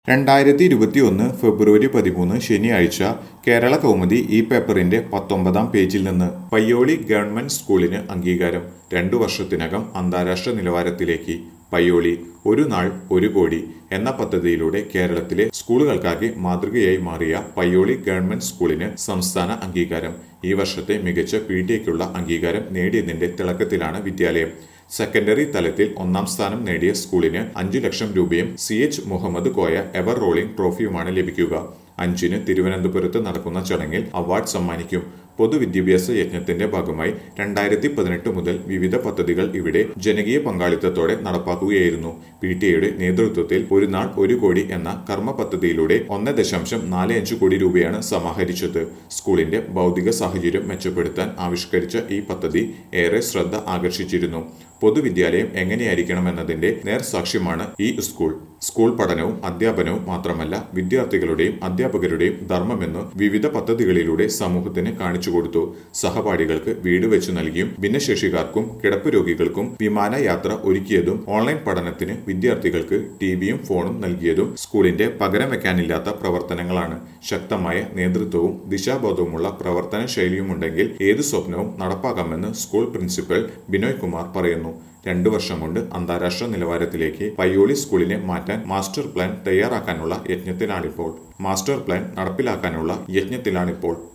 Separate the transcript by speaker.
Speaker 1: രണ്ടായിരത്തി ഇരുപത്തിയൊന്ന് ഫെബ്രുവരി പതിമൂന്ന് ശനിയാഴ്ച കേരള കൗമുദി ഈ പേപ്പറിന്റെ പത്തൊമ്പതാം പേജിൽ നിന്ന് പയ്യോളി ഗവൺമെന്റ് സ്കൂളിന് അംഗീകാരം രണ്ടു വർഷത്തിനകം അന്താരാഷ്ട്ര നിലവാരത്തിലേക്ക് പയ്യോളി ഒരു നാൾ ഒരു കോടി എന്ന പദ്ധതിയിലൂടെ കേരളത്തിലെ സ്കൂളുകൾക്കാകെ മാതൃകയായി മാറിയ പയ്യോളി ഗവൺമെന്റ് സ്കൂളിന് സംസ്ഥാന അംഗീകാരം ഈ വർഷത്തെ മികച്ച പി ടിക്കുള്ള അംഗീകാരം നേടിയതിന്റെ തിളക്കത്തിലാണ് വിദ്യാലയം സെക്കൻഡറി തലത്തിൽ ഒന്നാം സ്ഥാനം നേടിയ സ്കൂളിന് അഞ്ചു ലക്ഷം രൂപയും C H Muhammad Koya ever rolling ട്രോഫിയുമാണ് ലഭിക്കുക അഞ്ചിന് തിരുവനന്തപുരത്ത് നടക്കുന്ന ചടങ്ങിൽ അവാർഡ് സമ്മാനിക്കും പൊതുവിദ്യാഭ്യാസ യജ്ഞത്തിന്റെ ഭാഗമായി രണ്ടായിരത്തി പതിനെട്ട് മുതൽ വിവിധ പദ്ധതികൾ ഇവിടെ ജനകീയ പങ്കാളിത്തത്തോടെ നടപ്പാക്കുകയായിരുന്നു പി ടി എയുടെ നേതൃത്വത്തിൽ ഒരു നാൾ ഒരു കോടി എന്ന കർമ്മ പദ്ധതിയിലൂടെ ഒന്ന് ദശാംശം നാല് അഞ്ച് കോടി രൂപയാണ് സമാഹരിച്ചത് സ്കൂളിന്റെ ഭൗതിക സാഹചര്യം മെച്ചപ്പെടുത്താൻ ആവിഷ്കരിച്ച ഈ പദ്ധതി ഏറെ ശ്രദ്ധ ആകർഷിച്ചിരുന്നു പൊതുവിദ്യാലയം എങ്ങനെയായിരിക്കണമെന്നതിന്റെ നേർസാക്ഷ്യമാണ് ഈ സ്കൂൾ സ്കൂൾ പഠനവും അധ്യാപനവും മാത്രമല്ല വിദ്യാർത്ഥികളുടെയും അധ്യാപകരുടെയും ധർമ്മമെന്ന് വിവിധ പദ്ധതികളിലൂടെ സമൂഹത്തിന് കാണിച്ചു കൊടുത്തു സഹപാഠികൾക്ക് വീട് വെച്ചു നൽകിയും ഭിന്നശേഷിക്കാർക്കും കിടപ്പ് രോഗികൾക്കും വിമാനയാത്ര ഒരുക്കിയതും ഓൺലൈൻ പഠനത്തിന് വിദ്യാർത്ഥികൾക്ക് ടിവിയും ഫോണും നൽകിയതും സ്കൂളിന്റെ പകരം വെക്കാനില്ലാത്ത പ്രവർത്തനങ്ങളാണ് ശക്തമായ നേതൃത്വവും ദിശാബോധവുമുള്ള പ്രവർത്തന ശൈലിയുമുണ്ടെങ്കിൽ ഏത് സ്വപ്നവും നടപ്പാക്കാമെന്ന് സ്കൂൾ പ്രിൻസിപ്പൽ ബിനോയ് കുമാർ പറയുന്നു രണ്ടു വർഷം കൊണ്ട് അന്താരാഷ്ട്ര നിലവാരത്തിലേക്ക് പയ്യോളി സ്കൂളിനെ മാറ്റാൻ മാസ്റ്റർ പ്ലാൻ തയ്യാറാക്കാനുള്ള യജ്ഞത്തിലാണിപ്പോൾ മാസ്റ്റർ പ്ലാൻ നടപ്പിലാക്കാനുള്ള യജ്ഞത്തിലാണിപ്പോൾ